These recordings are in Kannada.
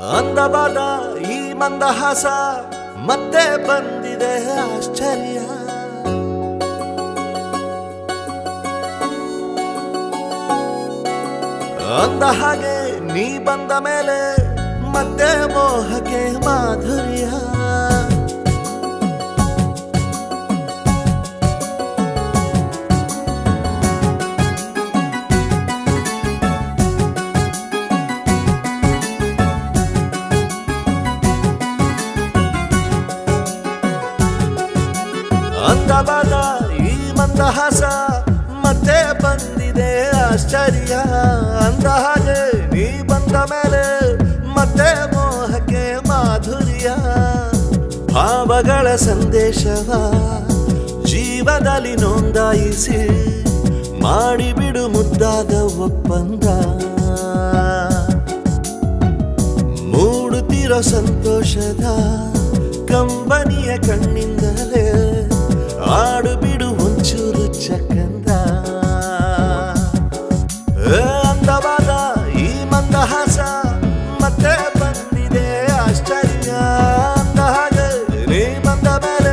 ಅಂದವಾದ ಈ ಮಂದಹಾಸ ಮತ್ತೆ ಬಂದಿದೆ ಆಶ್ಚರ್ಯ ಅಂದ ಹಾಗೆ ನೀ ಬಂದ ಮೇಲೆ ಮತ್ತೆ ಮೋಹಕ್ಕೆ ಮಾಧುರ್ಯ ಅಂದವಾದ ಈ ಮಂದಹಾಸ ಮತ್ತೆ ಬಂದಿದೆ ಆಶ್ಚರ್ಯ ಅಂದ ಹಾಗೆ ನೀ ಬಂದ ಮೇಲೆ ಮತ್ತೆ ಮೋಹಕ್ಕೆ ಮಾಧುರ್ಯ ಭಾವಗಳ ಸಂದೇಶವ ಜೀವದಲ್ಲಿ ನೋಂದಾಯಿಸಿ ಮಾಡಿಬಿಡು ಮುದ್ದಾದ ಒಪ್ಪಂದ ಮೂಡುತ್ತಿರೋ ಸಂತೋಷದ ಕಂಬನಿಯ ಕಣ್ಣಿಂದಲೇ ಆಡು ಬಿಡು ಒಂಚೂರು ಚಕ್ಕಂದ ಏ ಅಂದವಾದ ಈ ಮಂದಹಾಸ ಮತ್ತೆ ಬಂದಿದೆ ಆಶ್ಚರ್ಯ ಅಂದ ಹಾಗೆ ನೀ ಬಂದ ಮೇಲೆ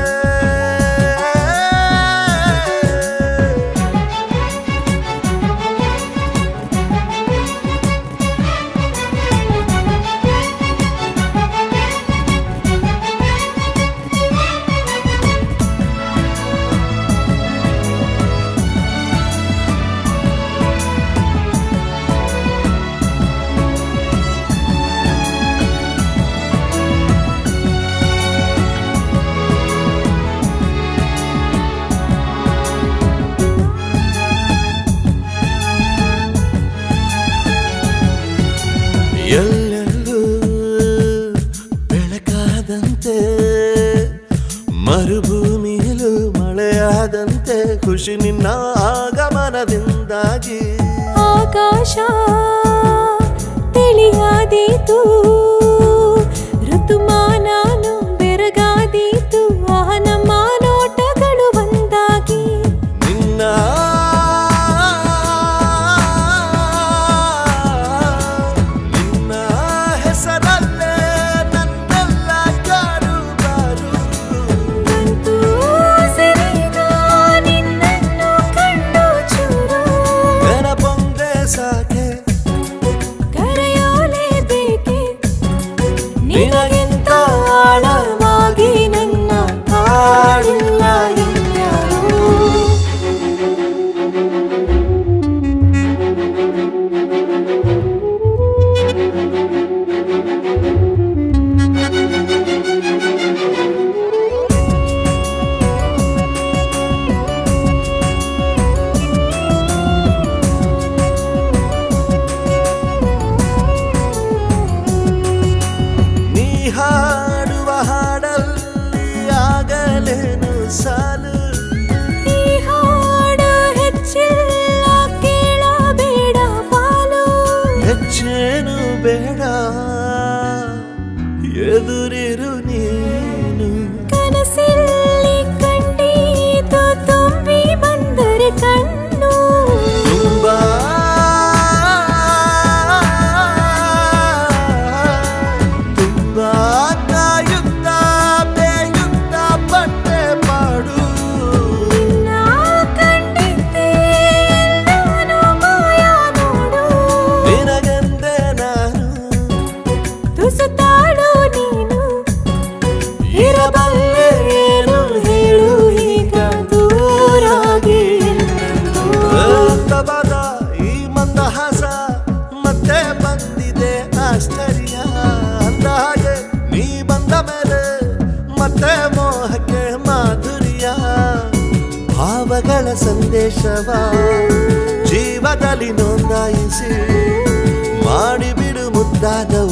ಎಲ್ಲೆಲ್ಲೂ ಬೆಳಕಾದಂತೆ ಮರುಭೂಮಿಯಲು ಮಳೆಯಾದಂತೆ ಖುಷಿ ನಿನ್ನ ಆಗಮನದಿಂದಾಗಿ ಆಕಾಶ ತಿಳಿಯಾದೀತು ಋತುಮಾನಾನು ಬೆರಗಾದೀತು ಆಹ ನಮ್ಮ ನೋಟಗಳು ಒಂದಾಗಿ ನಿನ್ನ ನಿನ್ನ ಹೆಸರಲ್ಲೇ ನನ್ನೆಲ್ಲ ಕಾರು ಬಾರು ಬಂತು ಸಿರಿಗ ನಿನ್ನನ್ನು ಕಂಡು ಚೂರು ನೆನಪೊಂದೇ ಸಾಕೆ ಕರೆಯೋಲೇಬೇಕೆ ನಿನಗಿಂತ ಆಳವಾಗಿ ನನ್ನ ಕಾಡಿಲ್ಲ ಇನ್ಯಾರೂ ನೀ ಹಾಡುವ ಹಾಡಲ್ಲಿ ಆಗಲೇನು ಸಾಲು ಈ ಹಾಡು ಹೆಚ್ಚಿಲ್ಲ ಕೇಳಬೇಡ ಪಾಲು ಹೆಚ್ಚೇನು ಬೇಡ ಎದುರಿರು ನೀನು ಕನಸಲ್ಲಿ ಕಂಡೀತು ತುಂಬಿ ಬಂದರೆ ಕಣ್ಣು ತುಂಬಾ ತುಂಬಾ ಕಾಯುತ್ತ ಬೇಯುತ್ತ ಪಟ್ಟೆ ಪಾಡು ನಾ ಕಂಡಿದ್ದೆ ಎಲ್ಲಾನು ಮಾಯ ನೋಡು ನಿನಗೆಂದೇ ನಾನು ತುಸುತ್ತಾಳು ನೀನು ಇರಬಲ್ಲೆ ಏನು ಹೇಳು ಈಗ ದೂರಾಗಿ ಎಲ್ಲೆಲ್ಲೋ. ಅಂತವಾದ ಈ ಮಂದಹಾಸ ಮತ್ತೆ ಬಂದಿದೆ ಆಶ್ಚರ್ಯ ಅಂದ ಹಾಗೆ ನೀ ಬಂದ ಮೇಲೆ ಮತ್ತೆ ಮೋಹಕ್ಕೆ ಮಾಧುರ್ಯ ಭಾವಗಳ ಸಂದೇಶವ ಜೀವದಲ್ಲಿ ನೋಂದಾಯಿಸಿ ಮಾಡಿಬಿಡು ಮುದ್ದಾದ